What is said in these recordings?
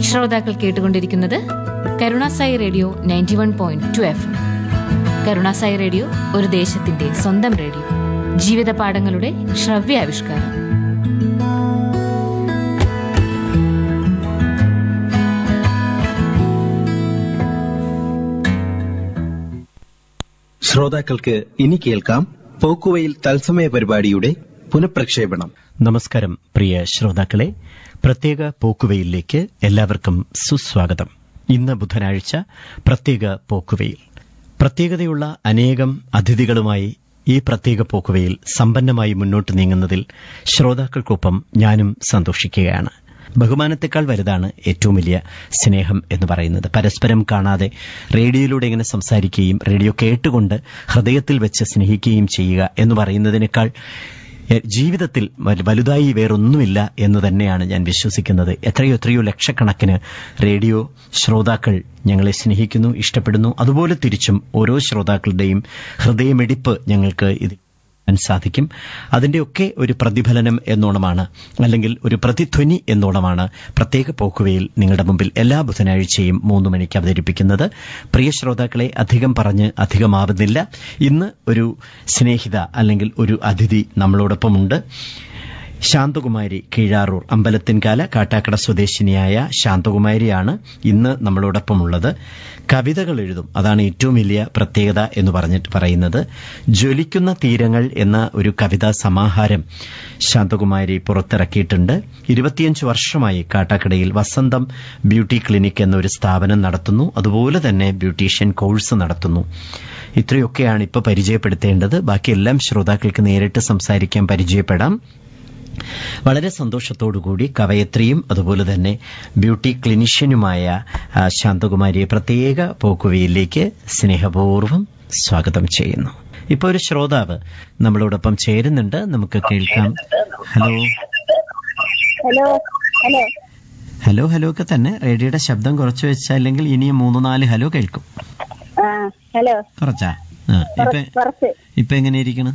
ശ്രോതാക്കൾ കേട്ടുകൊണ്ടിരിക്കുന്നത് Karunasai radio ninety one point two F Karunasai radio ഒരു ദേശത്തിന്റെ സ്വന്തം റേഡിയോ ജീവിത പാഠങ്ങളുടെ ശ്രവ്യാവിഷ്കാരം ശ്രോതാക്കൾക്ക് ഇനി കേൾക്കാം പോക്കുവയിൽ തത്സമയ പരിപാടിയുടെ പുനഃപ്രക്ഷേപണം നമസ്കാരം പ്രിയ ശ്രോതാക്കളെ പ്രത്യേക പോക്കുവയിലേക്ക് എല്ലാവർക്കും സുസ്വാഗതം ഇന്ന് ബുധനാഴ്ച പ്രത്യേക പോക്കുവയിൽ പ്രത്യേകതയുള്ള അനേകം അതിഥികളുമായി ഈ പ്രത്യേക പോക്കുവയിൽ സമ്പന്നമായി മുന്നോട്ട് നീങ്ങുന്നതിൽ ശ്രോതാക്കൾക്കൊപ്പം ഞാനും സന്തോഷിക്കുകയാണ് ബഹുമാനത്തെക്കാൾ വലുതാണ് ഏറ്റവും വലിയ സ്നേഹം എന്ന് പറയുന്നത് പരസ്പരം കാണാതെ റേഡിയോയിലൂടെ ഇങ്ങനെ സംസാരിക്കുകയും റേഡിയോ കേട്ടുകൊണ്ട് ഹൃദയത്തിൽ വെച്ച് സ്നേഹിക്കുകയും ചെയ്യുക എന്ന് പറയുന്നതിനേക്കാൾ എ- ജീവിതത്തിൽ വൽ- വലുതായി വേറൊന്നുമില്ല എന്ന് തന്നെയാണ് ഞാൻ വിശ്വസിക്കുന്നത് എത്രയോ എത്രയോ ലക്ഷക്കണക്കിന് റേഡിയോ ശ്രോതാക്കൾ ഞങ്ങളെ സ്നേഹിക്കുന്നു ഇഷ്ടപ്പെടുന്നു അതുപോലെ തിരിച്ചും ഓരോ ശ്രോതാക്കളുടെയും ഹൃദയമിടിപ്പ് ഞങ്ങൾക്ക് ഇത് കാണാൻ സാധിക്കും അതിന്റെയൊക്കെ ഒരു പ്രതിഫലനം എന്നോണമാണ് അല്ലെങ്കിൽ ഒരു പ്രതിധ്വനി എന്നോണമാണ് പ്രത്യേക പോക്കുവയിൽ നിങ്ങളുടെ മുമ്പിൽ എല്ലാ ബുധനാഴ്ചയും മൂന്ന് മണിക്ക് അവതരിപ്പിക്കുന്നത് പ്രിയ ശ്രോതാക്കളെ അധികം പറഞ്ഞ് അധികമാവുന്നില്ല ഇന്ന് ഒരു സ്നേഹിത അല്ലെങ്കിൽ ഒരു അതിഥി നമ്മളോടൊപ്പമുണ്ട് ശാന്തകുമാരി കീഴാറൂർ അമ്പലത്തിൻകാല കാട്ടാക്കട സ്വദേശിനിയായ ശാന്തകുമാരിയാണ് ഇന്ന് നമ്മളോടൊപ്പമുള്ളത് കവിതകൾ എഴുതും അതാണ് ഏറ്റവും വലിയ പ്രത്യേകത എന്ന് പറഞ്ഞിട്ട് പറയുന്നത് ജ്വലിക്കുന്ന തീരങ്ങൾ എന്ന ഒരു കവിതാ സമാഹാരം ശാന്തകുമാരി പുറത്തിറക്കിയിട്ടുണ്ട് ഇരുപത്തിയഞ്ച് വർഷമായി കാട്ടാക്കടയിൽ വസന്തം ബ്യൂട്ടി ക്ലിനിക് എന്നൊരു സ്ഥാപനം നടത്തുന്നു അതുപോലെ തന്നെ ബ്യൂട്ടീഷ്യൻ കോഴ്സ് നടത്തുന്നു ഇത്രയൊക്കെയാണ് ഇപ്പോൾ പരിചയപ്പെടുത്തേണ്ടത് ബാക്കിയെല്ലാം ശ്രോതാക്കൾക്ക് നേരിട്ട് സംസാരിക്കാൻ പരിചയപ്പെടാം വളരെ സന്തോഷത്തോടുകൂടി കവയത്രിയും അതുപോലെ തന്നെ ബ്യൂട്ടി ക്ലിനിഷ്യനുമായ ആ, ശാന്തകുമാരിയെ പ്രത്യേക പോക്കുവയിലേക്ക് സ്നേഹപൂർവ്വം സ്വാഗതം ചെയ്യുന്നു ഇപ്പൊ ഒരു ശ്രോതാവ് നമ്മളോടൊപ്പം ചേരുന്നുണ്ട് നമുക്ക് കേൾക്കാം hello hello hello hello hello ഒക്കെ തന്നെ റേഡിയോയുടെ ശബ്ദം കുറച്ച് വെച്ചല്ലെങ്കിൽ ഇനിയും മൂന്ന് നാല് ഹലോ കേൾക്കും ആ ഹലോ കുറച്ചാ ആ ഇപ്പൊ കുറച്ച് ഇപ്പൊ എങ്ങനെ ഇരിക്കണ്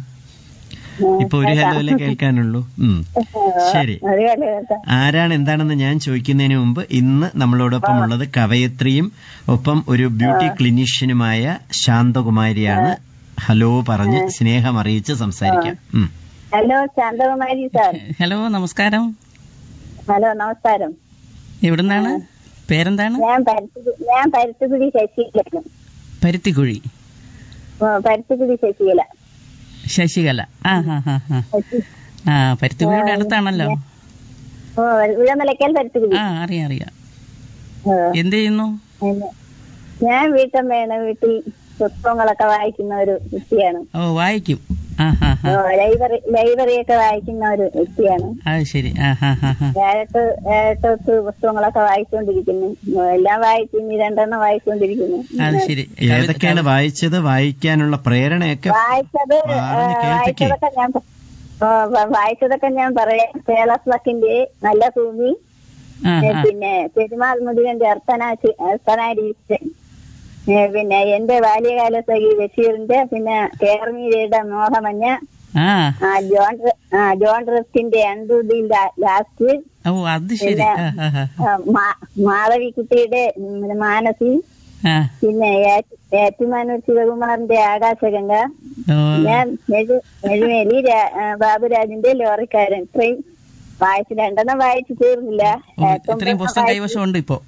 ഇപ്പൊ ഒരു ഹലോ അല്ലേ കേൾക്കാനുള്ളൂ ഉം ശരി ഒരു ഹലോ കേൾക്കാം ആരാണ് എന്താണെന്ന് ഞാൻ ചോദിക്കുന്നതിന് മുമ്പ് ഇന്ന് നമ്മളോടൊപ്പം ഉള്ളത് കവയത്രിയും ഒപ്പം ഒരു ബ്യൂട്ടി ക്ലിനീഷ്യനുമായ ശാന്തകുമാരിയാണ് ഹലോ പറഞ്ഞ് സ്നേഹം അറിയിച്ച് സംസാരിക്കാം ഉം. ഹലോ ശാന്തകുമാരി സാർ ഹലോ നമസ്കാരം ഹലോ നമസ്കാരം എവിടുന്നാണ് പേരെന്താണ് ഞാൻ പരുത്തി ഞാൻ പരുത്തിക്കുടി ശശികല പരുത്തിക്കുഴി പരുത്തിക്കുടി ശശികല ശശികല ആ ഹാ ഹാ ഹാ ആ പരുത്തിക്കുഴിയുടെ അടുത്താണല്ലോ ഓ ഇളമലക്കൽ പരുത്തിക്കുടി ആ അറിയാം അറിയാം ഓ, എന്ത് ചെയ്യുന്നു പിന്നെ ഞാൻ വീട്ടമ്മയാണ് വീട്ടിൽ പുസ്തകങ്ങളൊക്കെ വായിക്കുന്ന ഒരു വ്യക്തിയാണ് ഓ വായിക്കും ആ ഹാ ഓ, ഹാ ലൈബ്രറി ലൈബ്രറിയൊക്കെ വായിക്കുന്ന ഒരു വ്യക്തിയാണ് അത് ശരി ആ ഹാ ഹാ ഹാ ഏഴെട്ട് ഏഴെട്ട് പുസ്തകങ്ങളൊക്കെ വായിച്ചുകൊണ്ടിരിക്കുന്നു എല്ലാം വായിച്ചു ഇനി രണ്ടെണ്ണം വായിച്ചുകൊണ്ടിരിക്കുന്നു അത് ശരി ഏതൊക്കെയാണ് വായിച്ചത് വായിക്കാനുള്ള പ്രേരണയൊക്കെ വായിച്ചത് പറഞ്ഞ് ആ, കേൾപ്പിക്കേ. വായിച്ചതൊക്കെ ഞാൻ പ- ഓ, വ- വായിച്ചതൊക്കെ ഞാൻ പറയാം കേളസ് ലക്കിന്റെ നല്ല ഭൂമി ആ ഏ, ആ പിന്നെ പെരുമാൾ മുരുകന്റെ അർത്തനാശി അർത്തനാരീശൻ ഏ, പിന്നെ എന്റെ ബാല്യകാല സഖി ബഷീറിന്റെ പിന്നെ കേർമീരയുടെ മോഹമഞ്ഞ ആ ആ, ജോൺ റെ- ആ, ജോൺ റെസ്റ്റിന്റെ അണ്ടു ലാസ്റ്റ് ഓ അത് ശരി ആ ആ ആ ആ, മാ- മാളവിക്കുട്ടിയുടെ ഉം, മാനസി ആ പിന്നെ ഏറ്റ്- ഏറ്റുമാനൂർ ശിവകുമാറിന്റെ ആകാശഗംഗ ഓ ഞാൻ മെഴു- മെഴുമേലി രാ- ആ, ബാബുരാജിന്റെ ലോറിക്കാരൻ ഇത്രയും വായിച്ചു രണ്ടെണ്ണം വായിച്ചു തീർന്നില്ല ഓ, ഏറ്റവും ഇത്രയും പുസ്തകം വായിച്ചു. കൈവശം ഉണ്ട് ഇപ്പോ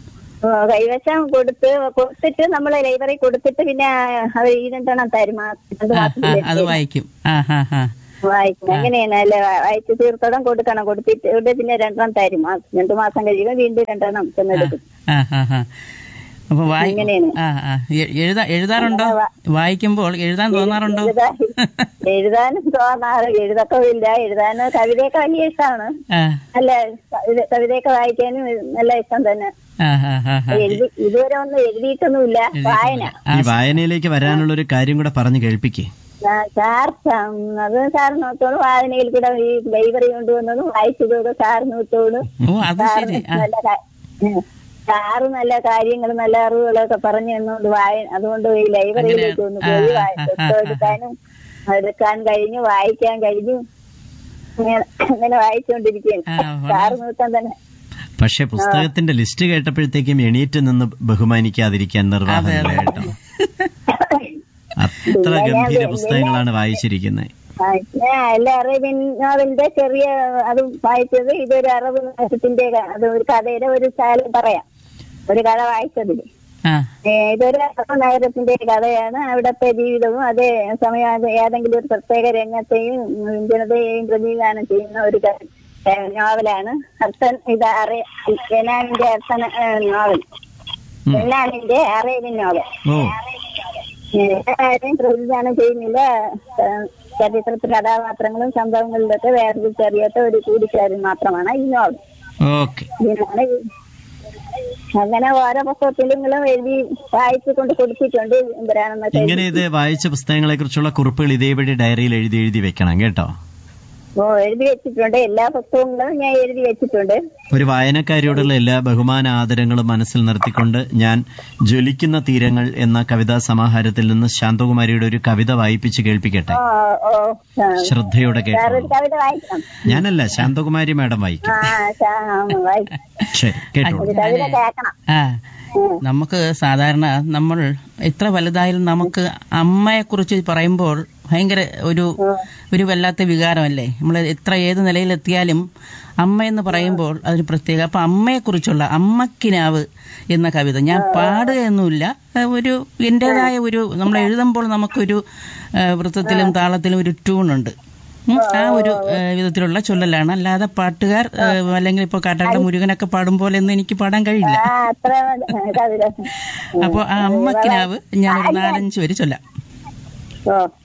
ഓ, കൈവശം കൊടുത്ത് കൊടുത്തിട്ട് നമ്മള് ലൈബ്രറി കൊടുത്തിട്ട് പിന്നെ അവർ ഈ രണ്ടെണ്ണം തരും മാ- രണ്ട് ആ മാസം ആ അത് കഴിഞ്ഞ് വായിക്കും ആ ഹാ ഹാ വായിക്കും അങ്ങനെയാണ് അല്ലെ വായിച്ചു തീർത്തോളം കൊടുക്കണം കൊടുത്തിട്ട് ഇവിടെ പിന്നെ രണ്ടെണ്ണം തരും മാസം രണ്ടു മാസം കഴിയുമ്പോൾ വീണ്ടും രണ്ടെണ്ണം ചെന്നെടുക്കും ആ ഹാ ഹാ അപ്പൊ വായി അങ്ങനെയാണ്. ആ ആ എ- എഴുതാ എഴുതാറുണ്ടോ വായിക്കുമ്പോൾ എഴുതാൻ തോന്നാറുണ്ടോ എഴുതാ- എഴുതാനും തോന്നാറ് എഴുതൊക്കെ ഇല്ല എഴുതാനും കവിതയൊക്കെ വലിയ ഇഷ്ടമാണ് ആ നല്ല കവിത- കവിതയൊക്കെ വായിക്കാനും നല്ല ഇഷ്ടം തന്നെ ആ ആ ആ ആ എഴുതി ഇതുവരെ ഒന്നും എഴുതിയിട്ടൊന്നുമില്ല വായന ഈ വായനയിലേക്ക് വരാനുള്ള ഒരു കാര്യം കൂടെ പറഞ്ഞു കേൾപ്പിക്കേ ആ, സാർ ഉം, അത് സാർ നോത്തോളൂ വായനയിൽ കൂടെ ഈ ലൈബ്രറി കൊണ്ടുവന്നതും വായിച്ചതോടും സാർ നോത്തോളൂ ഓ അത് സാറ് ശരി ആ നല്ല കാ- ഉം. സാറ് നല്ല കാര്യങ്ങളും നല്ല അറിവുകളൊക്കെ പറഞ്ഞു തന്നുകൊണ്ട് വായ അതുകൊണ്ട് ഈ ലൈബ്രറിയിലേക്ക് ഒന്ന് അങ്ങനെ, പോയി ആ, വായി- ആ, ആ, പുസ്തകം ആ. എടുക്കാനും എടുക്കാൻ കഴിഞ്ഞു വായിക്കാൻ കഴിഞ്ഞു അങ്ങനെ അങ്ങനെ വായിച്ചുകൊണ്ടിരിക്കുകയാണ് ആ, വളരെ- സാറ് നോക്കാൻ തന്നെ പക്ഷെ പുസ്തകത്തിന്റെ ലിസ്റ്റ് കേട്ടപ്പോഴത്തേക്കും എണീറ്റ് നിന്ന് ബഹുമാനിക്കാതിരിക്കാൻ നിർവാഹമില്ല കേട്ടോ അത്ര ഗംഭീര പുസ്തകങ്ങളാണ് വായിച്ചിരിക്കുന്നത് ആ, ഞാൻ എല്ലാ അറേബ്യൻ നോവലിന്റെ ചെറിയ അത് വായിച്ചത് ഇതൊരു അറബ് നഗരത്തിന്റെ ക- അത് ഒരു കഥയുടെ ഒരു സ്ഥലം പറയാം ഒരു കഥ വായിച്ചതില് ആ ഏ, ഇതൊരു അറബ് നഗരത്തിന്റെ കഥയാണ് അവിടുത്തെ ജീവിതവും അതേ സമയം അത് ഏതെങ്കിലും ഒരു പ്രത്യേക രംഗത്തെയും ഉം, ജനതയെയും പ്രതിനിധാനം ചെയ്യുന്ന ഒരു ക- ഏ, നോവലാണ് അർത്തൻ ഇത് അറേ ജനാനിന്റെ അർത്തന ഏ, നോവൽ ഉം. ജനാനിന്റെ അറേബ്യൻ നോവൽ ഓ ആരെയും പ്രതിദാനം ചെയ്യുന്നില്ല ഏഹ് ചരിത്രത്തിൽ കഥാപാത്രങ്ങളും സംഭവങ്ങളിലൊക്കെ വേർതിരിച്ചറിയാത്ത ഒരു കൂടിച്ചേരൽ മാത്രമാണ് ഈ നോവൽ ഓക്കെ ഇതിനാണ് ഈ- അങ്ങനെ ഓരോ പുസ്തകത്തിലും എഴുതി വായിച്ചു കൊണ്ട് കൊടുത്തിട്ടുണ്ട് എന്തരാണെന്നൊക്കെ ഇങ്ങനെ ഇത് വായിച്ച പുസ്തകങ്ങളെ കുറിച്ചുള്ള കുറിപ്പുകൾ ഇതേപടി ഡയറിയിൽ എഴുതി എഴുതി വെക്കണം കേട്ടോ ഓ എഴുതി വെച്ചിട്ടുണ്ട് എല്ലാ പുസ്തകങ്ങളും ഞാൻ എഴുതി വെച്ചിട്ടുണ്ട് ഒരു വായനക്കാരിയോടുള്ള എല്ലാ ബഹുമാന ആദരങ്ങളും മനസ്സിൽ നിർത്തിക്കൊണ്ട് ഞാൻ ജ്വലിക്കുന്ന തീരങ്ങൾ എന്ന കവിതാ സമാഹാരത്തിൽ നിന്ന് ശാന്തകുമാരിയുടെ ഒരു കവിത വായിപ്പിച്ച് കേൾപ്പിക്കട്ടെ ഓ ഓ ആ. ശ്രദ്ധയോടെ വേറൊരു കേട്ടോളൂ കവിത വായിക്കാം ഞാനല്ല ശാന്തകുമാരി മാഡം വായിക്കും ആ ശാ- വായിക്കാം ശരി കേട്ടോളൂ ഒരു കവിത കേൾക്കണം ആ ഉം. നമുക്ക് സാധാരണ നമ്മൾ എത്ര വലുതായാലും നമുക്ക് അമ്മയെ കുറിച്ച് പറയുമ്പോൾ ഭയങ്കര ഒരു ഒരു വല്ലാത്ത വികാരമല്ലേ നമ്മൾ എത്ര ഏത് നിലയിലെത്തിയാലും അമ്മ എന്ന് പറയുമ്പോൾ അതൊരു പ്രത്യേക അപ്പൊ അമ്മയെ കുറിച്ചുള്ള അമ്മക്കിനാവ് എന്ന കവിത ഞാൻ പാടുകയൊന്നുമില്ല ആ, ഒരു എന്റേതായ ഒരു നമ്മൾ എഴുതുമ്പോൾ നമുക്കൊരു ആ, വൃത്തത്തിലും താളത്തിലും ഒരു ട്യൂണുണ്ട് ഉം, ആ ഒരു ആ, വിധത്തിലുള്ള ചൊല്ലലാണ് അല്ലാതെ പാട്ടുകാർ ആ, അല്ലെങ്കിൽ ഇപ്പൊ കാട്ടാട്ട മുരുകനൊക്കെ പാടും പോലെ ഒന്നും എനിക്ക് പാടാൻ കഴിയില്ല ആ അത്ര കവിത അപ്പൊ ആ അമ്മക്കിനാവ് ഞാനൊരു നാലഞ്ച് പേര് ചൊല്ലാം ഓ